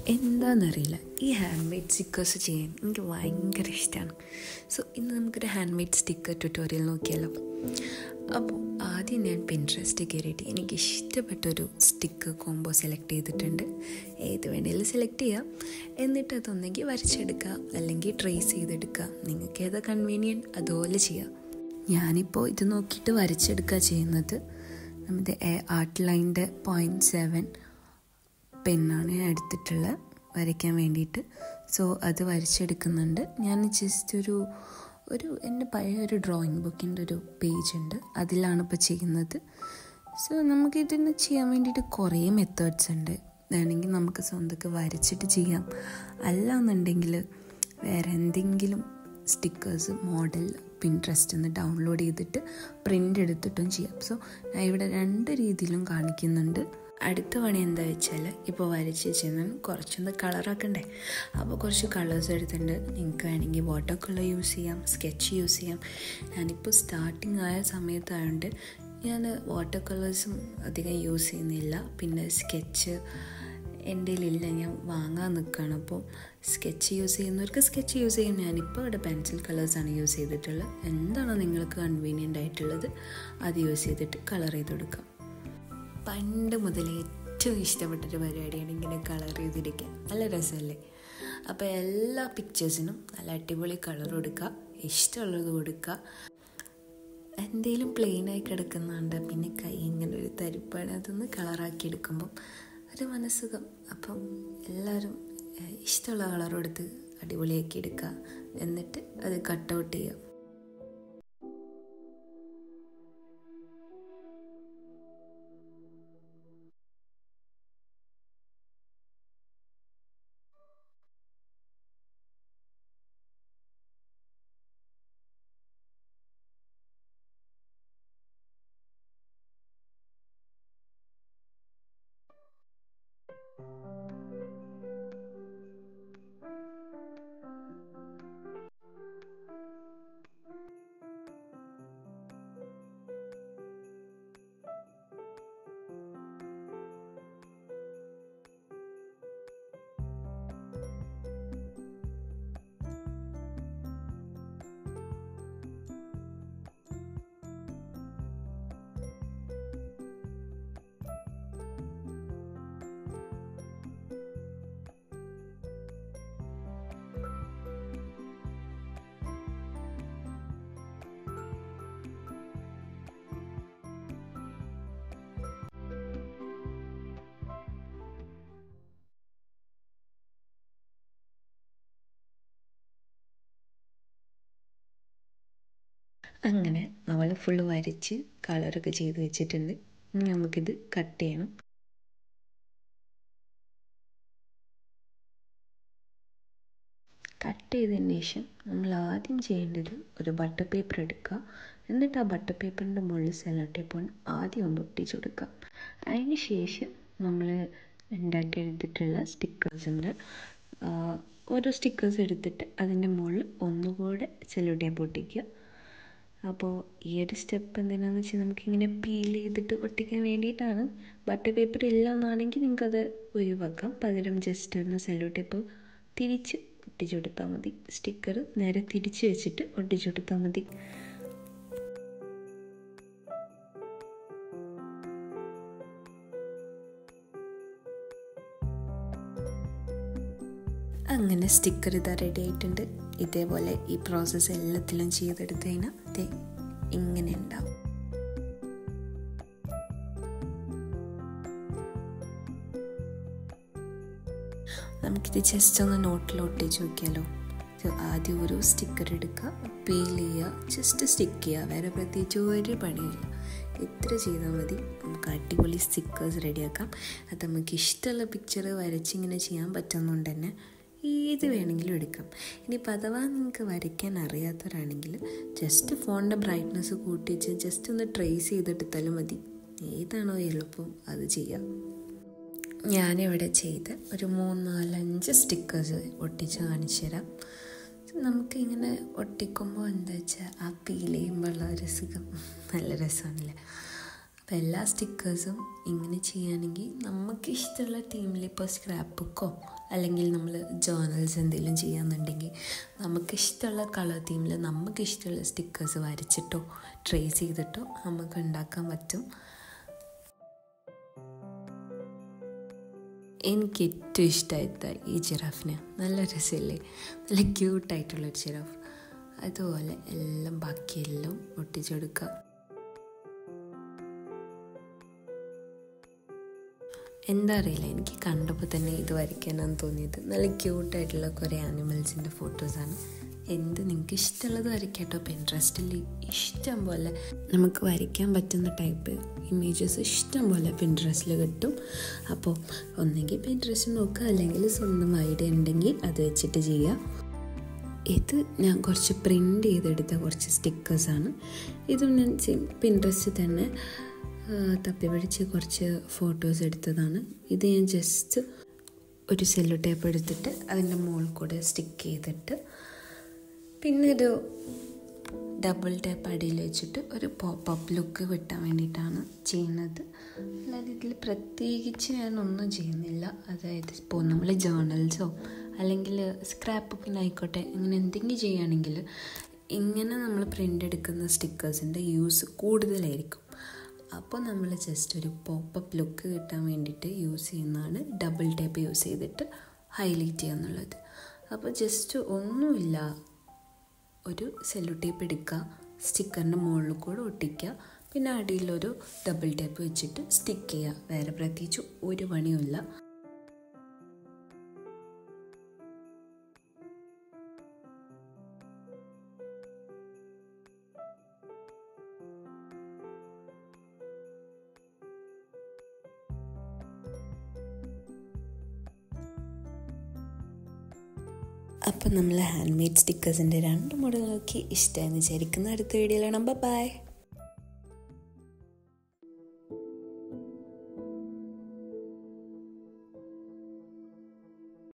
എന്താണെന്നറിയില്ല ഈ hand made stickers ചെയ്യാൻ എനിക്ക് ഭയങ്കര ഇഷ്ടമാണ് സോ ഇന്ന് നമുക്കൊരു ഹാൻഡ് മെയ്ഡ് സ്റ്റിക്കർ ട്യൂട്ടോറിയൽ നോക്കിയാലോ അപ്പോൾ ആദ്യം ഞാൻ പിൻട്രസ്റ്റ് കയറിയിട്ട് എനിക്ക് ഇഷ്ടപ്പെട്ടൊരു സ്റ്റിക്കർ കോംബോ സെലക്ട് ചെയ്തിട്ടുണ്ട് ഏത് വേണേലും സെലക്ട് ചെയ്യാം എന്നിട്ട് അതൊന്നെങ്കിൽ വരച്ചെടുക്കുക അല്ലെങ്കിൽ ട്രേസ് ചെയ്തെടുക്കുക നിങ്ങൾക്ക് ഏതാ കൺവീനിയൻറ്റ് അതുപോലെ ചെയ്യാം ഞാനിപ്പോൾ ഇത് നോക്കിയിട്ട് വരച്ചെടുക്കുക ചെയ്യുന്നത് നമ്മുടെ ആർട്ട് ലൈൻ്റെ പോയിൻറ്റ് സെവൻ പെണ്ണാണ് ഞാൻ എടുത്തിട്ടുള്ളത് വരയ്ക്കാൻ വേണ്ടിയിട്ട് സോ അത് വരച്ചെടുക്കുന്നുണ്ട് ഞാൻ ജസ്റ്റ് ഒരു ഒരു എൻ്റെ പഴയ ഒരു ഡ്രോയിങ് ബുക്കിൻ്റെ ഒരു പേജ് ഉണ്ട് അതിലാണ് ഇപ്പോൾ ചെയ്യുന്നത് സോ നമുക്ക് ഇതിന് ചെയ്യാൻ വേണ്ടിയിട്ട് കുറേ മെത്തേഡ്സ് ഉണ്ട് വേണമെങ്കിൽ നമുക്ക് സ്വന്തമൊക്കെ വരച്ചിട്ട് ചെയ്യാം അല്ല എന്നുണ്ടെങ്കിൽ വേറെ എന്തെങ്കിലും സ്റ്റിക്കേഴ്സ് മോഡൽ പിൻട്രസ്റ്റ് നിന്ന് ഡൗൺലോഡ് ചെയ്തിട്ട് പ്രിൻ്റ് എടുത്തിട്ടും ചെയ്യാം സോ ഞാൻ ഇവിടെ രണ്ട് രീതിയിലും കാണിക്കുന്നുണ്ട് അടുത്ത പണി എന്താ വെച്ചാൽ ഇപ്പോൾ വരച്ച് ചെന്ന് കുറച്ചൊന്ന് കളറാക്കണ്ടേ അപ്പോൾ കുറച്ച് കളേഴ്സ് എടുത്തിട്ടുണ്ട് നിങ്ങൾക്ക് വേണമെങ്കിൽ വാട്ടർ കളർ യൂസ് ചെയ്യാം സ്കെച്ച് യൂസ് ചെയ്യാം ഞാനിപ്പോൾ സ്റ്റാർട്ടിങ് ആയ സമയത്തായതുകൊണ്ട് ഞാൻ വാട്ടർ കളേഴ്സും അധികം യൂസ് ചെയ്യുന്നില്ല പിന്നെ സ്കെച്ച് എൻ്റെ ഇല്ല ഞാൻ വാങ്ങാൻ നിൽക്കുകയാണ് അപ്പോൾ സ്കെച്ച് യൂസ് ചെയ്യുന്നവർക്ക് സ്കെച്ച് യൂസ് ചെയ്യും ഞാനിപ്പോൾ ഇവിടെ പെൻസിൽ കളേഴ്സാണ് യൂസ് ചെയ്തിട്ടുള്ളത് എന്താണോ നിങ്ങൾക്ക് കൺവീനിയൻ്റ് ആയിട്ടുള്ളത് അത് യൂസ് ചെയ്തിട്ട് കളർ ചെയ്ത് കൊടുക്കാം പണ്ട് മുതലേ ഏറ്റവും ഇഷ്ടപ്പെട്ടൊരു പരിപാടിയാണ് ഇങ്ങനെ കളർ ചെയ്തിരിക്കുക നല്ല രസമല്ലേ അപ്പോൾ എല്ലാ പിക്ചേഴ്സിനും നല്ല അടിപൊളി കളർ കൊടുക്കുക ഇഷ്ടമുള്ളത് കൊടുക്കുക എന്തെങ്കിലും പ്ലെയിനായി കിടക്കുന്നുണ്ട് പിന്നെ കൈ ഇങ്ങനെ ഒരു തരിപ്പാണ് അതൊന്ന് കളറാക്കി എടുക്കുമ്പം ഒരു മനസ്സുഖം അപ്പം എല്ലാവരും ഇഷ്ടമുള്ള കളർ കൊടുത്ത് അടിപൊളിയാക്കി എടുക്കുക എന്നിട്ട് അത് കട്ട് ഔട്ട് ചെയ്യുക അങ്ങനെ നമ്മൾ ഫുള്ള് വരച്ച് കളറൊക്കെ ചെയ്ത് വെച്ചിട്ടുണ്ട് ഇനി നമുക്കിത് കട്ട് ചെയ്യണം കട്ട് ചെയ്തതിന് ശേഷം നമ്മൾ ആദ്യം ചെയ്യേണ്ടത് ഒരു ബട്ടർ പേപ്പർ എടുക്കുക എന്നിട്ട് ആ ബട്ടർ പേപ്പറിൻ്റെ മുകളിൽ സെലോ ടേപ്പ് ആദ്യം ഒന്ന് ഒട്ടിച്ചു കൊടുക്കുക അതിന് ശേഷം നമ്മൾ ഉണ്ടാക്കി എടുത്തിട്ടുള്ള സ്റ്റിക്കേഴ്സ് ഉണ്ട് ഓരോ സ്റ്റിക്കേഴ്സ് എടുത്തിട്ട് അതിൻ്റെ മുകളിൽ ഒന്നുകൂടെ സെലോ ടേപ്പ് ഒട്ടിക്കുക അപ്പോൾ ഈ ഒരു സ്റ്റെപ്പ് എന്തിനാണെന്ന് വെച്ചാൽ നമുക്കിങ്ങനെ പീൽ ചെയ്തിട്ട് ഒട്ടിക്കാൻ വേണ്ടിയിട്ടാണ് ബട്ടർ പേപ്പർ ഇല്ല എന്നാണെങ്കിൽ നിങ്ങൾക്കത് ഒഴിവാക്കാം പകരം ജസ്റ്റ് ഒന്ന് സെല്ലോ ടേപ്പ് തിരിച്ച് ഒട്ടിച്ചു കൊടുത്താൽ മതി സ്റ്റിക്കർ നേരെ തിരിച്ച് വെച്ചിട്ട് ഒട്ടിച്ചു കൊടുത്താൽ മതി അങ്ങനെ സ്റ്റിക്കർ ഇതാ റെഡി ആയിട്ടുണ്ട് ഇതേപോലെ ഈ പ്രോസസ്സ് എല്ലാത്തിലും ചെയ്തെടുത്ത് കഴിഞ്ഞാൽ ഇത് ഇങ്ങനെ ഉണ്ടാവും നമുക്കിത് ജസ്റ്റ് ഒന്ന് നോട്ടിൽ ഒട്ടിച്ച് നോക്കിയാലോ ആദ്യം ഒരു സ്റ്റിക്കർ എടുക്കുക പീൽ ചെയ്യുക ജസ്റ്റ് സ്റ്റിക്ക് ചെയ്യുക വേറെ പ്രത്യേകിച്ച് ഒരു പണിയില്ല ഇത്ര ചെയ്താൽ മതി നമുക്ക് അടിപൊളി സ്റ്റിക്കേഴ്സ് റെഡിയാക്കാം അത് നമുക്ക് ഇഷ്ടമുള്ള പിക്ചർ വരച്ചിങ്ങനെ ചെയ്യാൻ പറ്റുന്നതുകൊണ്ട് തന്നെ ഏത് വേണമെങ്കിലും എടുക്കാം ഇനി അഥവാ നിങ്ങൾക്ക് വരയ്ക്കാൻ അറിയാത്തവരാണെങ്കിൽ ജസ്റ്റ് ഫോണിൻ്റെ ബ്രൈറ്റ്നസ് കൂട്ടിച്ച് ജസ്റ്റ് ഒന്ന് ട്രേസ് ചെയ്തെടുത്താലും മതി ഏതാണോ എളുപ്പം അത് ചെയ്യാം ഞാനിവിടെ ചെയ്ത് ഒരു മൂന്ന് നാലഞ്ച് സ്റ്റിക്കേഴ്സ് ഒട്ടിച്ച് കാണിച്ചു തരാം നമുക്ക് ഇങ്ങനെ ഒട്ടിക്കുമ്പോൾ എന്താ വെച്ചാൽ ആ പീൽ ചെയ്യുമ്പോഴുള്ള ഒരു സുഖം നല്ല രസമാണല്ലേ അപ്പോൾ എല്ലാ സ്റ്റിക്കേഴ്സും ഇങ്ങനെ ചെയ്യുകയാണെങ്കിൽ നമുക്ക് ഇഷ്ടമുള്ള തീമിൽ ഇപ്പോൾ സ്ക്രാപ്പ് ബുക്കോ അല്ലെങ്കിൽ നമ്മൾ ജേർണൽസ് എന്തെങ്കിലും ചെയ്യാന്നുണ്ടെങ്കിൽ നമുക്ക് ഇഷ്ടമുള്ള കളർ തീമിൽ നമുക്ക് ഇഷ്ടമുള്ള സ്റ്റിക്കേഴ്സ് വരച്ചിട്ടോ ട്രേസ് ചെയ്തിട്ടോ നമുക്ക് ഉണ്ടാക്കാൻ പറ്റും എനിക്ക് ഏറ്റവും ഇഷ്ടമായിട്ട് ഈ ജിറാഫിനെ നല്ല രസമില്ലേ നല്ല ക്യൂട്ടായിട്ടുള്ളൊരു ജിറാഫ് അതുപോലെ എല്ലാം ബാക്കിയെല്ലാം ഒട്ടിച്ചെടുക്കുക എന്താ അറിയില്ല എനിക്ക് കണ്ടപ്പോൾ തന്നെ ഇത് വരയ്ക്കാനാണ് തോന്നിയത് നല്ല ക്യൂട്ടായിട്ടുള്ള കുറേ ആനിമൽസിൻ്റെ ഫോട്ടോസാണ് എന്ത് നിങ്ങൾക്ക് ഇഷ്ടമുള്ളത് വരയ്ക്കാട്ടോ പിൻട്രസ്റ്റിൽ ഇഷ്ടം പോലെ നമുക്ക് വരയ്ക്കാൻ പറ്റുന്ന ടൈപ്പ് ഇമേജസ് ഇഷ്ടം പോലെ പിൻട്രസ്റ്റിൽ കിട്ടും അപ്പോൾ ഒന്നെങ്കിൽ പിൻട്രസ്റ്റ് നോക്കുക അല്ലെങ്കിൽ സ്വന്തം ഐഡിയ ഉണ്ടെങ്കിൽ അത് വെച്ചിട്ട് ചെയ്യുക ഇത് ഞാൻ കുറച്ച് പ്രിൻ്റ് ചെയ്തെടുത്ത കുറച്ച് സ്റ്റിക്കേഴ്സാണ് ഇതും ഞാൻ പിൻട്രസ്റ്റ് തന്നെ തപ്പി പിടിച്ച് കുറച്ച് ഫോട്ടോസ് എടുത്തതാണ് ഇത് ഞാൻ ജസ്റ്റ് ഒരു സെല്ലോ ടേപ്പ് എടുത്തിട്ട് അതിൻ്റെ മുകളിൽ കൂടെ സ്റ്റിക്ക് ചെയ്തിട്ട് പിന്നെ ഒരു ഡബിൾ ടാപ്പ് അടിയിൽ വെച്ചിട്ട് ഒരു പോപ്പപ്പ് ലുക്ക് കിട്ടാൻ വേണ്ടിയിട്ടാണ് ചെയ്യുന്നത് അല്ലാതെ ഇതിൽ പ്രത്യേകിച്ച് ഞാൻ ഒന്നും ചെയ്യുന്നില്ല അതായത് ഇപ്പോൾ നമ്മൾ ജേർണൽസോ അല്ലെങ്കിൽ സ്ക്രാപ്പ് ബുക്കിനായിക്കോട്ടെ ഇങ്ങനെ എന്തെങ്കിലും ചെയ്യുകയാണെങ്കിൽ ഇങ്ങനെ നമ്മൾ പ്രിൻ്റ് എടുക്കുന്ന സ്റ്റിക്കേഴ്സിൻ്റെ യൂസ് കൂടുതലായിരിക്കും അപ്പോൾ നമ്മൾ ജസ്റ്റ് ഒരു പോപ്പപ്പ് ലുക്ക് കിട്ടാൻ വേണ്ടിയിട്ട് യൂസ് ചെയ്യുന്നതാണ് ഡബിൾ ടേപ്പ് യൂസ് ചെയ്തിട്ട് ഹൈലൈറ്റ് ചെയ്യുക എന്നുള്ളത് അപ്പോൾ ജസ്റ്റ് ഒന്നുമില്ല ഒരു സെല്ലു ടേപ്പ് എടുക്കുക സ്റ്റിക്കറിൻ്റെ മുകളിൽ കൂടെ ഒട്ടിക്കുക പിന്നെ അടിയിലൊരു ഡബിൾ ടേപ്പ് വെച്ചിട്ട് സ്റ്റിക്ക് ചെയ്യുക വേറെ പ്രത്യേകിച്ച് ഒരു പണിയുമില്ല അപ്പം നമ്മൾ ഹാൻഡ് മെയ്ഡ് സ്റ്റിക്കേഴ്സിൻ്റെ രണ്ട് മോഡൽ നോക്കി ഇഷ്ടമെന്ന് വിചാരിക്കുന്ന അടുത്ത വീഡിയോയിലാണ് ബൈ